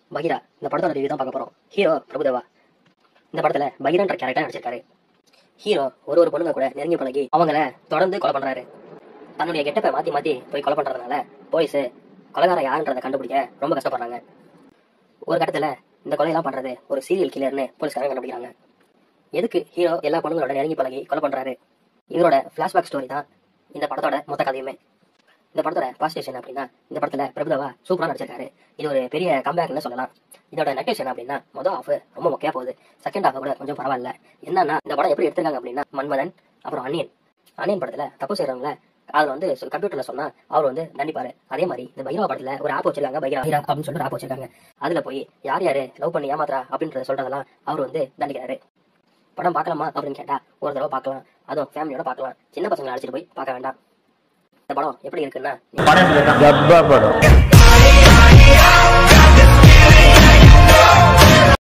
பகீரா இந்த படத்தோட ரிவ்யூ தான் பார்க்க போறோம் ஹீரோ பிரபுதேவா இந்த படத்துல பகீரான்ற கேரக்டர் நடிச்சிருக்காரு ஹீரோ ஒரு ஒரு பொண்ணுங்க கூட நெருங்கி பழகி அவங்கள தொடர்ந்து கொலை பண்றாரு தன்னுடைய கெட்டப்பை மாத்தி மாத்தி போய் கொலை பண்றதுனால போலீஸ் கொலைகாரன் யாருன்றதை கண்டுபிடிக்க ரொம்ப கஷ்டப்படுறாங்க ஒரு கட்டத்துல இந்த கொலையெல்லாம் பண்றது ஒரு சீரியல் கில்லர்னு போலீஸ்காரங்க கண்டுபிடிக்கிறாங்க எதுக்கு ஹீரோ எல்லா பொண்ணுங்களோட நெருங்கி பழகி கொலை பண்றாரு இவரோட பிளாஷ்பேக் ஸ்டோரி தான் இந்த படத்தோட மொத்த கதையுமே இந்த படத்தோட பாசிட்டிவ் அப்படின்னா இந்த படத்துல பிரபுதேவா சூப்பரா நடிச்சிருக்காரு இது ஒரு பெரிய கம்பேக்னு சொல்லலாம் இதோட நெகட்டிவ் அப்படின்னா மொதல் ஆஃப் ரொம்ப மொக்கையா போகுது செகண்ட் ஆஃப் கூட கொஞ்சம் பரவாயில்ல என்னன்னா இந்த படம் எப்படி எடுத்திருக்காங்க அப்படின்னா மன்மதன் அப்புறம் அன்னியன் அன்னியன் படத்துல தப்பு செய்யறவங்கள அதுல வந்து கம்ப்யூட்டர்ல சொன்னா அவர் வந்து தண்டிப்பாரு அதே மாதிரி இந்த பைரவா படத்துல ஒரு ஆப் வச்சிருக்காங்க பைரவா ஹீரா அப்படின்னு சொல்லிட்டு ஆப் வச்சிருக்காங்க அதுல போய் யார் யாரு லவ் பண்ணி ஏமாத்துறா அப்படின்றத சொல்றதெல்லாம் அவர் வந்து தண்டிக்கிறாரு படம் பார்க்கலாமா அப்படின்னு கேட்டா ஒரு தடவை பார்க்கலாம் அதுவும் ஃபேமிலியோட பார்க்கலாம் சின்ன பசங்களை அழைச்சிட்டு போய் பார்க்க வேண்டாம் இந்த படம் எப்படி இருக்குன்னா டப்பா படம்